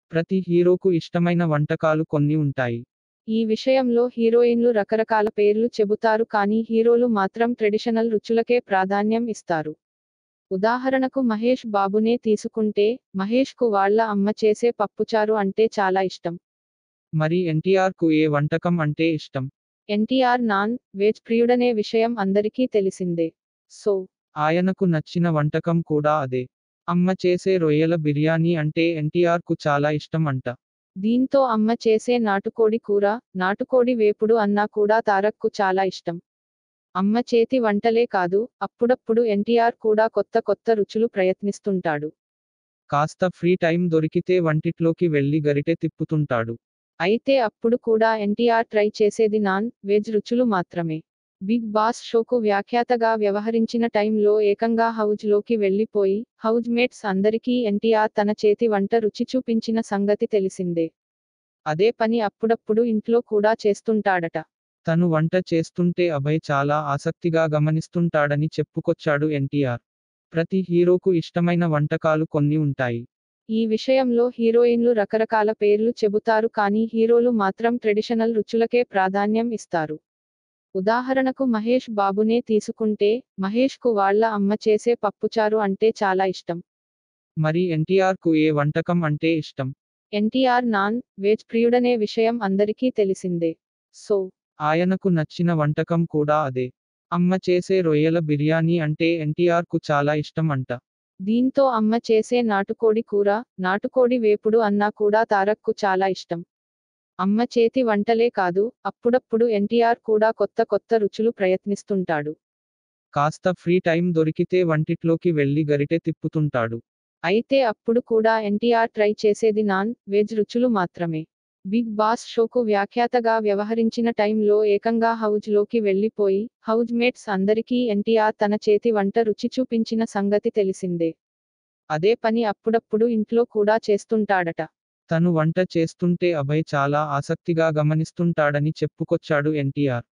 ప్రతి హీరోకు ఇష్టమైన వంటకాలు కొన్ని ఉంటాయి ఈ విషయంలో హీరోయిన్లు రకరకాల పేర్లు చెబుతారు కానీ హీరోలు మాత్రం ట్రెడిషనల్ రుచులకే ప్రాధాన్యం ఇస్తారు ఉదాహరణకు మహేష్ బాబునే తీసుకుంటే మహేష్ కు వాళ్ళ అమ్మ చేసే పప్పుచారు అంటే చాలా ఇష్టం మరి ఎన్టీఆర్ కు ఏ వంటకం అంటే ఇష్టం ఎన్టీఆర్ నాన్ వెజ్ ప్రియుడనే విషయం అందరికీ తెలిసిందే సో ఆయనకు నచ్చిన వంటకం కూడా అదే అమ్మ చేసే రొయ్యల బిర్యానీ అంటే ఎన్టీఆర్ కు చాలా ఇష్టం అంట దీంతో అమ్మ చేసే నాటుకోడి కూర నాటుకోడి వేపుడు అన్నా కూడా తారక్కు చాలా ఇష్టం అమ్మ చేతి వంటలే కాదు అప్పుడప్పుడు ఎన్టీఆర్ కూడా కొత్త కొత్త రుచులు ప్రయత్నిస్తుంటాడు కాస్త ఫ్రీ టైం దొరికితే వంటిట్లోకి వెళ్లి గరిటె తిప్పుతుంటాడు అయితే అప్పుడు కూడా ఎన్టీఆర్ ట్రై చేసేది నాన్ వెజ్ రుచులు మాత్రమే బిగ్ బాస్ షోకు వ్యాఖ్యాతగా వ్యవహరించిన టైంలో ఏకంగా హౌజ్ లోకి వెళ్లిపోయి హౌజ్ మేట్స్ అందరికీ ఎన్టీఆర్ తన చేతి వంట రుచి చూపించిన సంగతి తెలిసిందే అదే పని అప్పుడప్పుడు ఇంట్లో కూడా చేస్తుంటాడట తను వంట చేస్తుంటే అభయ్ చాలా ఆసక్తిగా గమనిస్తుంటాడని చెప్పుకొచ్చాడు ఎన్టీఆర్ ప్రతి హీరోకు ఇష్టమైన వంటకాలు కొన్ని ఉంటాయి ఈ విషయంలో హీరోయిన్లు రకరకాల పేర్లు చెబుతారు కానీ హీరోలు మాత్రం ట్రెడిషనల్ రుచులకే ప్రాధాన్యం ఇస్తారు ఉదాహరణకు మహేష్ బాబునే తీసుకుంటే మహేష్ కు వాళ్ళ అమ్మ చేసే పప్పుచారు అంటే చాలా ఇష్టం మరి ఎన్టీఆర్ కు ఏ వంటకం అంటే ఇష్టం ఎన్టీఆర్ నాన్ వెజ్ ప్రియుడనే విషయం అందరికీ తెలిసిందే సో ఆయనకు నచ్చిన వంటకం కూడా అదే అమ్మ చేసే రొయ్యల బిర్యానీ అంటే ఎన్టీఆర్ కు చాలా ఇష్టం అంట దీంతో అమ్మ చేసే నాటుకోడి కూర నాటుకోడి వేపుడు అన్నా కూడా తారక్కు చాలా ఇష్టం అమ్మ చేతి వంటలే కాదు అప్పుడప్పుడు ఎన్టీఆర్ కూడా కొత్త కొత్త రుచులు ప్రయత్నిస్తుంటాడు కాస్త ఫ్రీ టైం దొరికితే వంటిట్లోకి వెళ్లి గరిటె తిప్పుతుంటాడు అయితే అప్పుడు కూడా ఎన్టీఆర్ ట్రై చేసేది నాన్ వెజ్ రుచులు మాత్రమే బిగ్ బాస్ షోకు వ్యాఖ్యాతగా వ్యవహరించిన టైంలో ఏకంగా హౌజ్ లోకి వెళ్లిపోయి హౌజ్ మేట్స్ అందరికీ ఎన్టీఆర్ తన చేతి వంట రుచి చూపించిన సంగతి తెలిసిందే అదే పని అప్పుడప్పుడు ఇంట్లో కూడా చేస్తుంటాడట తను వంట చేస్తుంటే అభయ్ చాలా ఆసక్తిగా గమనిస్తుంటాడని చెప్పుకొచ్చాడు ఎన్టీఆర్